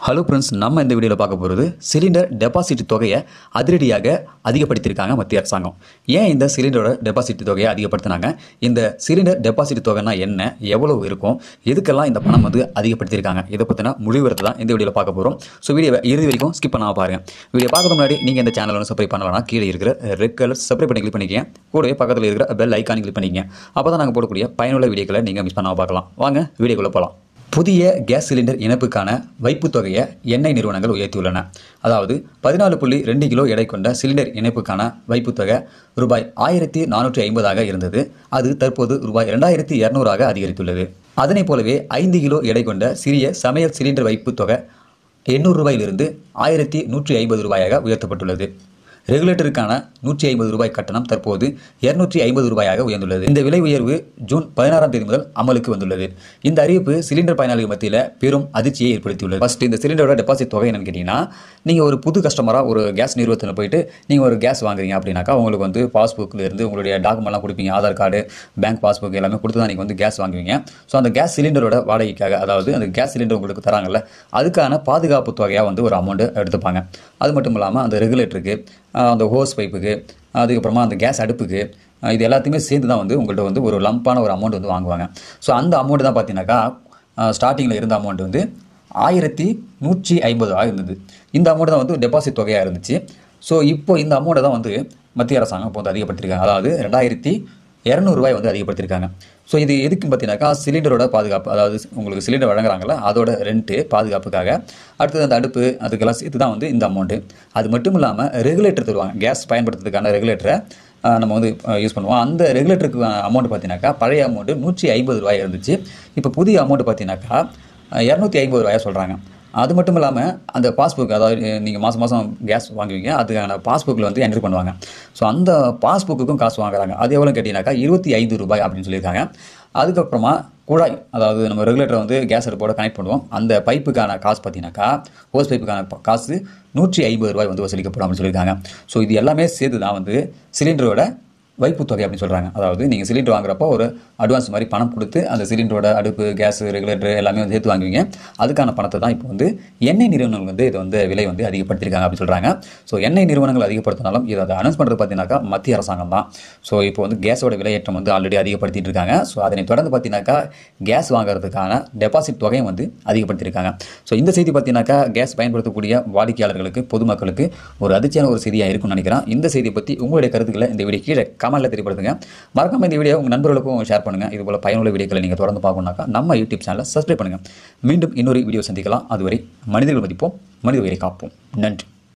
hello friends நம்ம இந்த வீடியோவில் பார்க்க போகிறது சிலிண்டர் டெபாசிட் தொகையை அதிரடியாக அதிகப்படுத்தியிருக்காங்க மத்திய அரசாங்கம் ஏன் இந்த சிலிண்டரோட டெபாசிட் தொகையை அதிகப்படுத்தினாங்க இந்த சிலிண்டர் டெபாசிட் தொகைனா என்ன எவ்வளவு இருக்கும் எதுக்கெல்லாம் இந்த பணம் வந்து அதிகப்படுத்தியிருக்காங்க இதை பற்றின முடிவுறத்தை தான் இந்த வீடியோவில் பார்க்க போகிறோம் ஸோ வீடியோ இறுதி வரைக்கும் ஸ்கிப் பண்ணாம பாருங்க வீடியோ பார்க்கறது முன்னாடி நீங்கள் இந்த சேனலை வந்து சப்ஸ்கிரைப் பண்ணலாம் கீழே இருக்கிற ரெட் கலர் சப்ஸ்கிரைப் பண்ணி கிளிக் பண்ணிக்கங்க கூடவே பக்கத்தில் இருக்கிற பெல் ஐக்கான் கிளிக் பண்ணிக்கங்க அப்போ தான் நாங்கள் போடக்கூடிய பயனுள்ள வீடியோக்களை நீங்கள் மிஸ் பண்ணாமல் பார்க்கலாம் வாங்க வீடியோக்குள்ளே போகலாம் புதிய கேஸ் சிலிண்டர் இணைப்புக்கான வைப்புத் தொகையை எண்ணெய் நிறுவனங்கள் உயர்த்தியுள்ளன அதாவது பதினாலு புள்ளி ரெண்டு கிலோ எடை கொண்ட சிலிண்டர் இணைப்புக்கான வைப்புத் தொகை ரூபாய் ஆயிரத்தி நானூற்றி ஐம்பதாக இருந்தது அது தற்போது ரூபாய் ரெண்டாயிரத்தி இரநூறாக அதிகரித்துள்ளது அதனைப் போலவே ஐந்து கிலோ எடை கொண்ட சிறிய சமையல் சிலிண்டர் வைப்புத் தொகை எண்ணூறு ரூபாயிலிருந்து ஆயிரத்தி நூற்றி ஐம்பது ரூபாயாக உயர்த்தப்பட்டுள்ளது ரெகுலேட்டருக்கான நூற்றி ஐம்பது ரூபாய் கட்டணம் தற்போது இருநூற்றி ஐம்பது ரூபாயாக உயர்ந்துள்ளது இந்த விலை உயர்வு ஜூன் பதினாறாம் தேதி முதல் அமலுக்கு வந்துள்ளது இந்த அறிவிப்பு சிலிண்டர் பயனாளிகள் மத்தியில் பெரும் அதிர்ச்சியை ஏற்படுத்தியுள்ளது ஃபர்ஸ்ட் இந்த சிலிண்டரோட டெபாசிட் தொகை என்னன்னு கேட்டிங்கன்னா நீங்கள் ஒரு புது கஸ்டமராக ஒரு கேஸ் நிறுவனத்தில் போயிட்டு நீங்கள் ஒரு கேஸ் வாங்குறீங்க அப்படின்னாக்கா உங்களுக்கு வந்து பாஸ்புக்கில் இருந்து உங்களுடைய டாக்குமெண்ட்லாம் கொடுப்பீங்க ஆதார் கார்டு பேங்க் பாஸ்புக் எல்லாமே கொடுத்து தான் நீங்கள் வந்து கேஸ் வாங்குவீங்க ஸோ அந்த கேஸ் சிலிண்டரோட வாடகைக்காக அதாவது அந்த கேஸ் சிலிண்டர் உங்களுக்கு தராங்கல்ல அதுக்கான பாதுகாப்பு தொகையாக வந்து ஒரு அமௌண்ட்டு எடுத்துப்பாங்க அது மட்டும் இல்லாமல் அந்த ரெகுலேட்டருக்கு அந்த ஹோஸ் பைப்புக்கு அதுக்கப்புறமா அந்த கேஸ் அடுப்புக்கு அஹ் இது எல்லாத்தையுமே சேர்த்து தான் வந்து உங்கள்கிட்ட வந்து ஒரு லம்பான ஒரு அமௌண்ட் வந்து வாங்குவாங்க ஸோ அந்த அமௌண்ட் தான் பார்த்தீங்கன்னாக்கா ஸ்டார்டிங்கில் இருந்த அமௌண்ட் வந்து ஆயிரத்தி நூற்றி ஐம்பதாக இருந்தது இந்த அமௌண்ட் தான் வந்து டெபாசிட் தொகையாக இருந்துச்சு ஸோ இப்போ இந்த அமௌண்ட்டை தான் வந்து மத்திய அரசாங்கம் இப்போ வந்து அதிகப்படுத்திருக்காங்க அதாவது ரெண்டாயிரத்தி இரநூறுவாய் வந்து அதிகப்படுத்தியிருக்காங்க ஸோ இது எதுக்குன்னு பார்த்தீங்கன்னாக்கா சிலிண்டரோட பாதுகாப்பு அதாவது உங்களுக்கு சிலிண்டர் வழங்குறாங்கல்ல அதோட ரெண்ட்டு பாதுகாப்புக்காக அடுத்தது அந்த அடுப்பு அதுக்கெல்லாம் சேர்த்து தான் வந்து இந்த அமௌண்ட்டு அது மட்டும் இல்லாமல் ரெகுலேட்டர் தருவாங்க கேஸ் பயன்படுத்துறதுக்கான ரெகுலேட்டரை நம்ம வந்து யூஸ் பண்ணுவோம் அந்த ரெகுலேட்டருக்கு அமௌண்ட் பார்த்தீங்கன்னாக்கா பழைய அமௌண்ட்டு நூற்றி ஐம்பது ரூபாய் இருந்துச்சு இப்போ புதிய அமௌண்ட் பார்த்தீங்கன்னாக்கா இரநூத்தி ஐம்பது ரூபாயா சொல்கிறாங்க அது மட்டும் இல்லாமல் அந்த பாஸ்புக் அதாவது நீங்கள் மாதம் மாதம் கேஸ் வாங்குவீங்க அதுக்கான பாஸ்புக்கில் வந்து என்ட்ரி பண்ணுவாங்க ஸோ அந்த பாஸ்புக்குக்கும் காசு வாங்குறாங்க அது எவ்வளோ கேட்டிங்கனாக்கா இருபத்தி ஐந்து ரூபாய் அப்படின்னு சொல்லியிருக்காங்க அதுக்கப்புறமா குழாய் அதாவது நம்ம ரெகுலேட்டரை வந்து கேஸ் அடுப்போட கனெக்ட் பண்ணுவோம் அந்த பைப்புக்கான காசு பார்த்தீங்கன்னாக்கா ஹோஸ் பைப்புக்கான ப- காசு நூற்றி ஐம்பது ரூபாய் வந்து வசூலிக்கப்படும் அப்படின்னு சொல்லியிருக்காங்க ஸோ இது எல்லாமே சேர்த்து தான் வந்து சிலிண்டரோட வைப்பு தொகை அப்படின்னு சொல்கிறாங்க அதாவது நீங்கள் சிலிண்டர் வாங்குறப்போ ஒரு அட்வான்ஸ் மாதிரி பணம் கொடுத்து அந்த சிலிண்டரோட அடுப்பு கேஸ் ரெகுலேட்டர் எல்லாமே வந்து சேர்த்து வாங்குவீங்க அதுக்கான பணத்தை தான் இப்போ வந்து எண்ணெய் நிறுவனங்கள் வந்து இதை வந்து விலை வந்து அதிகப்படுத்தியிருக்காங்க அப்படின்னு சொல்கிறாங்க ஸோ எண்ணெய் நிறுவனங்கள் அதிகப்படுத்தினாலும் இதை அதை அனௌன்ஸ் பண்ணுறது பார்த்தீங்கன்னாக்கா மத்திய அரசாங்கம் தான் ஸோ இப்போ வந்து கேஸோட விலையேற்றம் வந்து ஆல்ரெடி அதிகப்படுத்திட்டு இருக்காங்க ஸோ அதனை தொடர்ந்து பார்த்தீங்கன்னாக்கா கேஸ் வாங்குறதுக்கான டெபாசிட் தொகையும் வந்து அதிகப்படுத்தியிருக்காங்க ஸோ இந்த செய்தி பார்த்தீங்கன்னாக்கா கேஸ் பயன்படுத்தக்கூடிய வாடிக்கையாளர்களுக்கு பொதுமக்களுக்கு ஒரு அதிர்ச்சியான ஒரு செய்தியாக இருக்கும்னு நினைக்கிறேன் இந்த செய்தியை பற்றி உங்களுடைய கருத்துக்களை இந்த வீடியோ கீழே கமெண்ட்டில் தெரியப்படுத்துங்க மறக்காம இந்த வீடியோ உங்கள் நண்பர்களுக்கும் ஷேர் பண்ணுங்கள் இது போல் பயனுள்ள வீடியோக்களை நீங்கள் தொடர்ந்து பார்க்கணுன்னாக்கா நம்ம யூடியூப் சேனலை சப்ஸ்கிரைப் பண்ணுங்கள் மீண்டும் இன்னொரு வீடியோ சந்திக்கலாம் அதுவரை மனிதர்கள் மதிப்போம் மனித உயிரை காப்போம் நன்றி